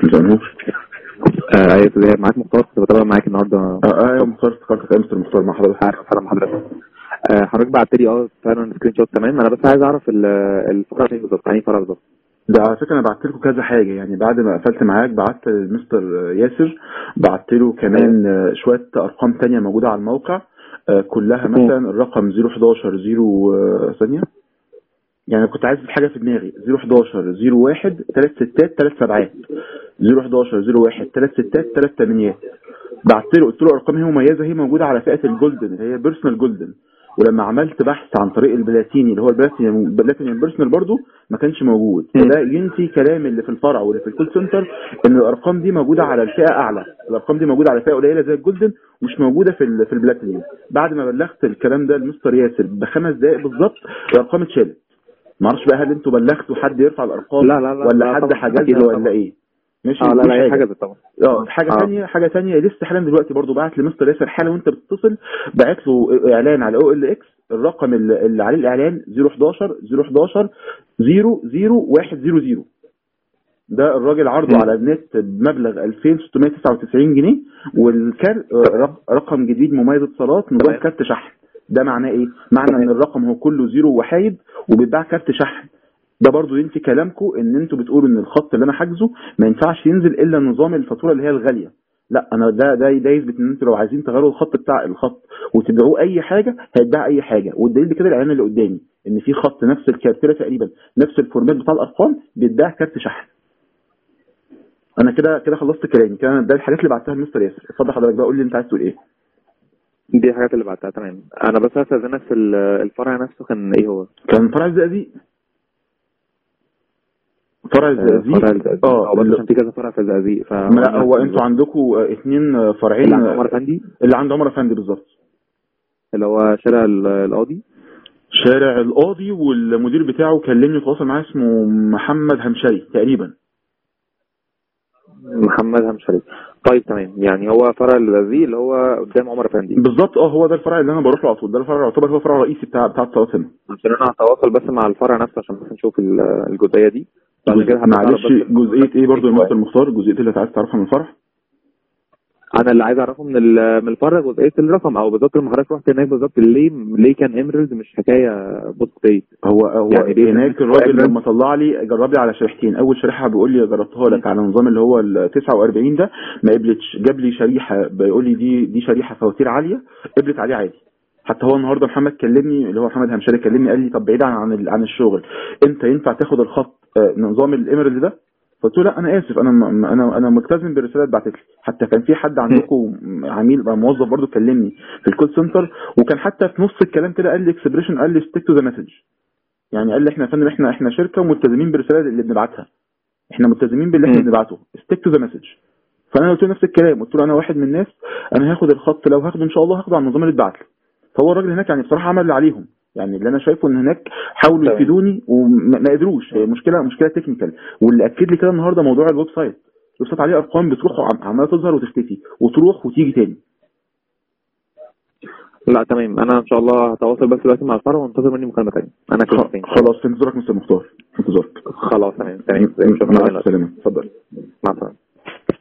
مساء النور آه، ايوه كده معاك مختار كنت بتابع معاك النهارده اه اه ايوه مختار افتكرتك يا مستر مختار مع حضرتك عارف حرام حضرتك آه، حضرتك بعت لي اه فعلا سكرين شوت تمام انا بس عايز اعرف ال- الفرع فين بالظبط يعني فرع بالظبط ده على فكره انا بعت لكم كذا حاجه يعني بعد ما قفلت معاك بعت لمستر ياسر بعت له كمان آه، شويه ارقام تانية موجوده على الموقع آه، كلها مم. مثلا الرقم 011 0 آه، ثانيه يعني كنت عايز حاجه في دماغي 011 01 3 ستات 3 سبعات 011 01 3 ستات 3 ثمانيات بعت له قلت له ارقام هي مميزه هي موجوده على فئه الجولدن اللي هي بيرسونال جولدن ولما عملت بحث عن طريق البلاتيني اللي هو البلاتينيوم البلاتينيوم بيرسونال برضو ما كانش موجود مم. فده ينفي كلام اللي في الفرع واللي في الكول سنتر ان الارقام دي موجوده على الفئه اعلى الارقام دي موجوده على فئه قليله زي الجولدن ومش موجوده في ال- في البلاتينيوم بعد ما بلغت الكلام ده لمستر ياسر بخمس دقائق بالظبط الارقام اتشالت ما اعرفش بقى هل انتوا بلغتوا حد يرفع الارقام لا، لا، لا، ولا لا حد طبعاً، حجزها أكيد لا ولا طبعاً. ايه ماشي اه لا دي لا هي حاجة. حاجه طبعا اه حاجه آه. ثانيه حاجه ثانيه لسه حالا دلوقتي برضو بعت لمستر ياسر حالا وانت بتتصل بعت له اعلان على او ال اكس الرقم اللي اللي عليه الاعلان 011 011 00100 ده الراجل عرضه مم. على النت بمبلغ 2699 جنيه والكار رق- رقم جديد مميز اتصالات نظام تمام. كارت شحن ده معناه ايه؟ معنى تمام. ان الرقم هو كله زيرو وحايد وبيتباع كارت شحن ده برضو ينفي كلامكم ان انتوا بتقولوا ان الخط اللي انا حاجزه ما ينفعش ينزل الا نظام الفاتوره اللي هي الغاليه لا انا ده ده ده يثبت ان انتوا لو عايزين تغيروا الخط بتاع الخط وتبيعوه اي حاجه هيتباع اي حاجه والدليل بكده الاعلان اللي قدامي ان في خط نفس الكارتيره تقريبا نفس الفورمات بتاع الارقام بيتباع كارت شحن انا كده كده خلصت كلامي كده ده الحاجات اللي بعتها لمستر ياسر اتفضل حضرتك بقى قول لي انت عايز تقول ايه دي الحاجات اللي بعتها تمام انا بس هستاذنك في ال- الفرع نفسه كان ايه هو؟ كان فرع الزقازيق فرع آه، الزقازيق فرع الزقازيق اه اه بس اللي- عشان في كذا فرع في الزقازيق ف لا هو انتوا عندكم اثنين فرعين اللي عند عمر افندي اللي عند عمر افندي بالظبط اللي هو شارع ال- القاضي شارع القاضي والمدير بتاعه كلمني تواصل معاه اسمه محمد همشري تقريبا محمد همشري طيب تمام يعني هو فرع الزقازيق اللي هو قدام عمر افندي بالظبط اه هو ده الفرع اللي انا بروح له على طول ده الفرع يعتبر هو فرع رئيسي بتاع بتاع اتصالات هنا عشان انا هتواصل بس مع الفرع نفسه عشان بس نشوف ال- الجزئيه دي بعد كده هبقى معلش أعرف بس- جزئيه ايه برضو يا مستر المختار جزئيه اللي عايز تعرفها من الفرع انا اللي عايز اعرفه من ال- من الفرع جزئيه الرقم او بالظبط لما حضرتك رحت هناك بالظبط ليه ليه كان ايمرالد مش حكايه بوست بيت هو هو يعني ليه هناك الناس الراجل بتوع لما طلع لي جرب لي على شريحتين اول شريحه بيقول لي جربتها لك على النظام اللي هو ال 49 ده ما قبلتش جاب لي شريحه بيقول لي دي دي شريحه فواتير عاليه قبلت عليه عادي حتى هو النهارده محمد كلمني اللي هو محمد همشري كلمني قال لي طب بعيدا عن ال- عن الشغل انت ينفع تاخد الخط آه، نظام الاميرالد ده قلت له لا انا اسف انا م- انا انا ملتزم بالرساله اللي اتبعتت لي حتى كان في حد عندكم عميل موظف برضو كلمني في الكول سنتر وكان حتى في نص الكلام كده قال لي اكسبريشن قال لي ستيك تو ذا مسج يعني قال لي احنا يا فندم احنا احنا شركه وملتزمين بالرساله اللي بنبعتها احنا ملتزمين باللي احنا مم. بنبعته ستيك تو ذا مسج فانا قلت له نفس الكلام قلت له انا واحد من الناس انا هاخد الخط لو هاخده ان شاء الله هاخده على النظام اللي اتبعت لي فهو الراجل هناك يعني بصراحه عمل اللي عليهم يعني اللي انا شايفه ان هناك حاولوا تمام. يفيدوني وما ما قدروش هي مشكله مشكله تكنيكال واللي اكد لي كده النهارده موضوع الويب سايت الويب سايت عليه ارقام بتروح وعم- عماله تظهر وتختفي وتروح وتيجي تاني لا تمام انا ان شاء الله هتواصل بس دلوقتي مع الفرع وانتظر مني مكالمه ثانيه انا كده خ- خلاص في انتظارك مستر مختار في انتظارك خلاص تمام تمام مع شكرا السلامه اتفضل مع السلامه